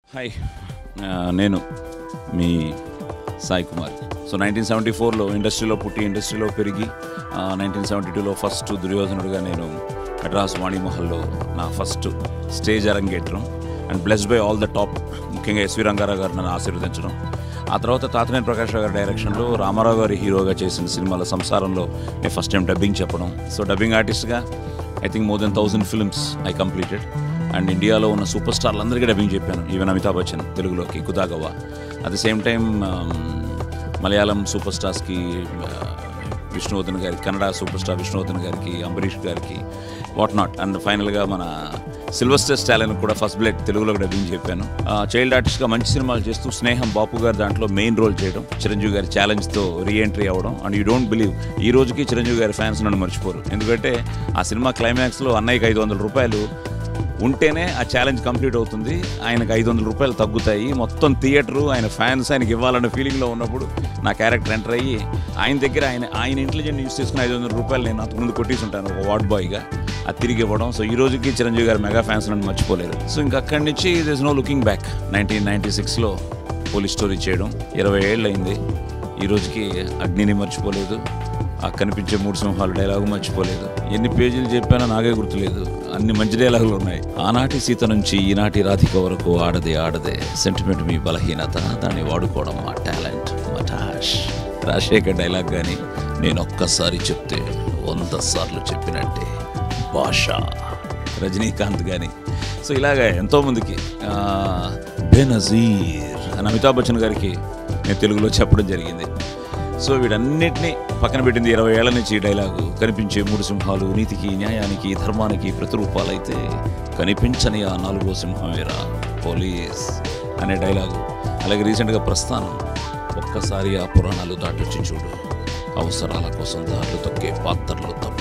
Hi ఆ, నేను మీ Sai Kumar so nineteen seventy ఫోర్లో ఇండస్ట్రీలో పుట్టి ఇండస్ట్రీలో పెరిగి నైన్టీన్ సెవెంటీ టూలో ఫస్ట్ దుర్యోధనుడుగా నేను మెడ్రాస్ వాణిమహల్లో నా ఫస్ట్ స్టేజ్ అరంగేట్రం and blessed by all the top ముఖ్యంగా ఎస్వి రంగారావు గారు నన్ను ఆశీర్వదించడం ఆ తర్వాత తాతనేని ప్రకాష్ రావు గారి డైరెక్షన్లో రామారావు గారి హీరోగా చేసిన సినిమాల సంసారంలో నేను ఫస్ట్ టైం డబ్బింగ్ చెప్పడం సో డబ్బింగ్ ఆర్టిస్ట్గా I think more than thousand films I completed and ఇండియాలో ఉన్న సూపర్ స్టార్లు అందరికీ డబ్బింగ్ చెప్పాను ఈవెన్ అమితాబ్ బచ్చన్ తెలుగులోకి కుదాగవా at the same time Malayalam super స్టార్స్కి విష్ణువర్ధన్ గారికి కన్నడ సూపర్ స్టార్ విష్ణువర్ధన్ గారికి అంబరీష్ గారికి వాట్ నాట్ అండ్ ఫైనల్గా మన సిల్వస్టర్ స్టాలిన్ కూడా ఫస్ట్ బ్లడ్ తెలుగులో డబ్బింగ్ చెప్పాను చైల్డ్ ఆర్టిస్ట్గా మంచి సినిమాలు చేస్తూ స్నేహం బాపు గారు దాంట్లో మెయిన్ రోల్ చేయడం చిరంజీవి గారి ఛాలెంజ్తో రీఎంట్రీ అవ్వడం అండ్ యూ డోంట్ బిలీవ్ ఈ రోజుకి చిరంజీవి గారి ఫ్యాన్స్ నన్ను మర్చిపోరు ఎందుకంటే ఆ సినిమా క్లైమాక్స్లో అన్నయ్యకి ఐదు వందల రూపాయలు ఉంటేనే ఆ ఛాలెంజ్ కంప్లీట్ అవుతుంది ఆయనకు ఐదు వందల రూపాయలు తగ్గుతాయి మొత్తం థియేటరు ఆయన ఫ్యాన్స్ ఆయనకి ఇవ్వాలన్న ఫీలింగ్లో ఉన్నప్పుడు నా క్యారెక్టర్ ఎంటర్ అయ్యి ఆయన దగ్గర ఆయన ఆయన ఇంటెలిజెంట్ యూస్ చేసుకుని ఐదు వందల రూపాయలు నేను అంతకుముందు కొట్టేసి ఉంటాను ఒక వార్డ్ బాయ్గా అది తిరిగి ఇవ్వడం సో ఈ రోజుకి చిరంజీవి గారు మెగా ఫ్యాన్స్ నన్ను మర్చిపోలేరు సో ఇంకా అక్కడి నుంచి this no looking back nineteen ninety సిక్స్లో పోలీస్ స్టోరీ చేయడం ఇరవై ఏళ్ళు అయింది ఈ రోజుకి అగ్నిని మర్చిపోలేదు ఆ కనిపించే మూడు సింహాలు డైలాగు మర్చిపోలేదు ఎన్ని పేజీలు చెప్పానో నాకే గుర్తులేదు అన్ని మంచి డైలాగులు ఉన్నాయి ఆనాటి సీత నుంచి ఈనాటి రాధిక వరకు ఆడదే ఆడదే సెంటిమెంట్ మీ బలహీనత దాన్ని వాడుకోవడం మా టాలెంట్ మా టాష్ రాజశేఖర్ డైలాగ్ కానీ నేను ఒక్కసారి చెప్తే వంద సార్లు చెప్పినట్టే భాష రజనీకాంత్ కానీ సో ఇలాగ ఎంతోమందికి ఆ, బేనజీర్ అని అమితాబ్ బచ్చన్ గారికి నేను తెలుగులో చెప్పడం జరిగింది సో వీటన్నిటిని పక్కన పెట్టింది ఇరవై ఏళ్ల నుంచి ఈ డైలాగు కనిపించే మూడు సింహాలు నీతికి న్యాయానికి ధర్మానికి ప్రతిరూపాలైతే కనిపించని ఆ నాలుగో సింహమేరా పోలీస్ అనే డైలాగు అలాగే రీసెంట్గా ప్రస్థానం ఒక్కసారి ఆ పురాణాలు దాటొచ్చి చూడు అవసరాల కోసం దారులు తొక్కే పాత్రలు తప్ప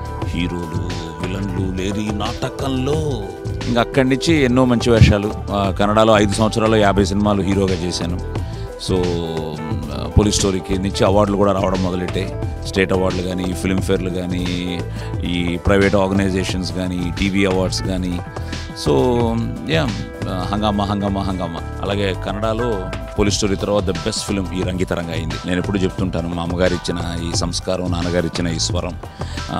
హీరోలు విలన్లు లేని నాటకంలో ఇంకా అక్కడి నుంచి ఎన్నో మంచి వేషాలు ఆ, కన్నడలో ఐదు సంవత్సరాలు యాభై సినిమాలు హీరోగా చేశాను సో మ్, పోలీస్ స్టోరీకి నుంచి అవార్డులు కూడా రావడం మొదలెట్టాయి స్టేట్ అవార్డులు కానీ ఫిల్మ్ఫేర్లు కానీ ఈ ప్రైవేట్ ఆర్గనైజేషన్స్ కానీ టీవీ అవార్డ్స్ కానీ సో యా హంగామా హంగామా హంగామా అలాగే కన్నడలో పోలీస్ స్టోరీ తర్వాత ద బెస్ట్ ఫిలిం ఈ రంగితరంగా అయింది నేను ఎప్పుడు చెప్తుంటాను మా అమ్మగారు ఇచ్చిన ఈ సంస్కారం నాన్నగారు ఇచ్చిన ఈ స్వరం ఆ,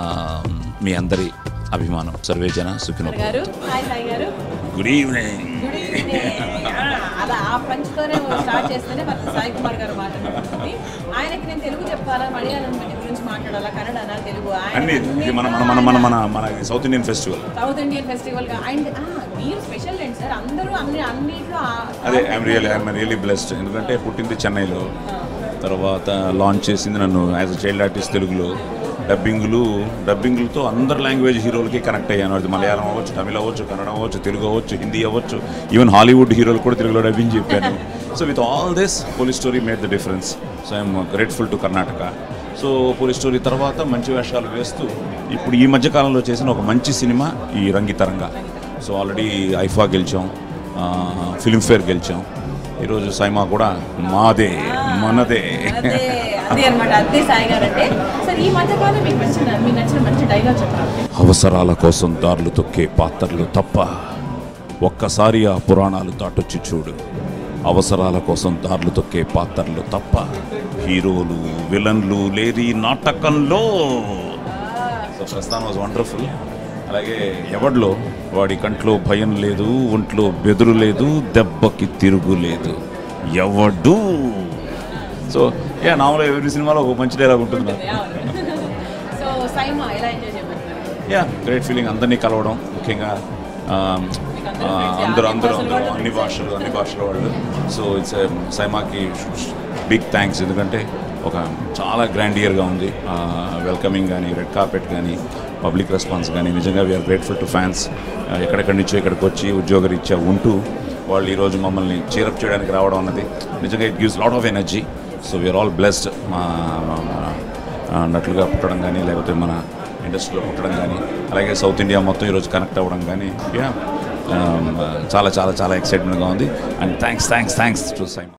మీ అందరి అభిమానం సర్వేజన సుఖినో గారు హాయ్ సాయి గారు గుడ్ ఈవినింగ్ గుడ్ ఈవినింగ్ ఆ, అలా ఆ పంచుతోనే స్టార్ట్ చేస్తేనే మరి సాయి కుమార్ గారు మాట్లాడుతుంది ఆయనకి నేను తెలుగు చెప్పాలా మలయాళం గురించి మాట్లాడాలా కన్నడ తెలుగు అన్ని ఇది మన మన మన మన మన మన south Indian festival south Indian festival గా అండ్ మీరు స్పెషల్ ఏంటి సార్ అందరూ అన్ని అన్నిట్లో ఆ- అదే I'm real I'm really blessed ఎందుకంటే పుట్టింది చెన్నైలో తర్వాత లాంచ్ చేసింది నన్ను యాజ్ అ చైల్డ్ ఆర్టిస్ట్ తెలుగులో డబ్బింగ్లు డబ్బింగ్లతో అందరు లాంగ్వేజ్ హీరోలకి కనెక్ట్ అయ్యాను అది మలయాళం అవ్వచ్చు తమిళ అవ్వచ్చు కన్నడ అవ్వచ్చు తెలుగు అవ్వచ్చు హిందీ అవ్వచ్చు ఈవెన్ హాలీవుడ్ హీరోలు కూడా తెలుగులో డబ్బింగ్ చెప్పాను so with all this police story made the difference so I'm grateful to Karnataka so police story తర్వాత మంచి వేషాలు వేస్తూ ఇప్పుడు ఈ మధ్య కాలంలో చేసిన ఒక మంచి సినిమా ఈ రంగితరంగా సో ఆల్రెడీ ఐఫా గెలిచాం ఫిల్మ్ఫేర్ గెలిచాం ఈరోజు సైమా కూడా మాదే మనదే అదే అదే అనమాట అదే సాయి గారు అంటే సార్ ఈ మధ్య కాలం మీకు నచ్చిన మీకు నచ్చిన మంచి డైలాగ్ చెప్పాలి అవసరాల కోసం దారులు తొక్కే పాత్రలు తప్ప ఒక్కసారి ఆ పురాణాలు దాటొచ్చి చూడు అవసరాల కోసం దారులు తొక్కే పాత్రలు తప్ప హీరోలు విలన్లు లేని నాటకంలో సో ప్రస్థానం వాజ్ వండర్ఫుల్ అలాగే ఎవడిలో వాడి కంట్లో భయం లేదు ఒంట్లో బెదురు లేదు దెబ్బకి తిరుగు లేదు ఎవడు సో యా నామలో ఎవరి సినిమాలో ఒక మంచి డైలాగ్ ఉంటుంది నాకు. సో సైమా ఎలా ఎంజాయ్ చేయబోతున్నారు యా గ్రేట్ ఫీలింగ్ అందరినీ కలవడం ముఖ్యంగా ఆ, ఆ, అందరూ అందరూ అందరూ అన్ని భాషలు అన్ని భాషల వాళ్ళు సో ఇట్స్ సైమాకి బిగ్ థ్యాంక్స్ ఎందుకంటే ఒక చాలా గ్రాండ్ ఇయర్గా ఉంది వెల్కమింగ్ కానీ రెడ్ కార్పెట్ కానీ పబ్లిక్ రెస్పాన్స్ కానీ నిజంగా వీఆర్ గ్రేట్ఫుల్ టు ఫ్యాన్స్ ఎక్కడెక్కడి నుంచో ఇక్కడికి వచ్చి ఉద్యోగరీత్యా ఉంటూ వాళ్ళు ఈరోజు మమ్మల్ని చీరప్ చేయడానికి రావడం అన్నది నిజంగా it gives lot of energy so we're all blessed మా మా- ఆ, నటులుగా పుట్టడం కానీ లేకపోతే మన ఇండస్ట్రీలో పుట్టడం కానీ అలాగే సౌత్ ఇండియా మొత్తం ఈరోజు కనెక్ట్ అవ్వడం కానీ యా చాలా చాలా చాలా ఎక్సైట్మెంట్గా ఉంది and thanks thanks thanks to same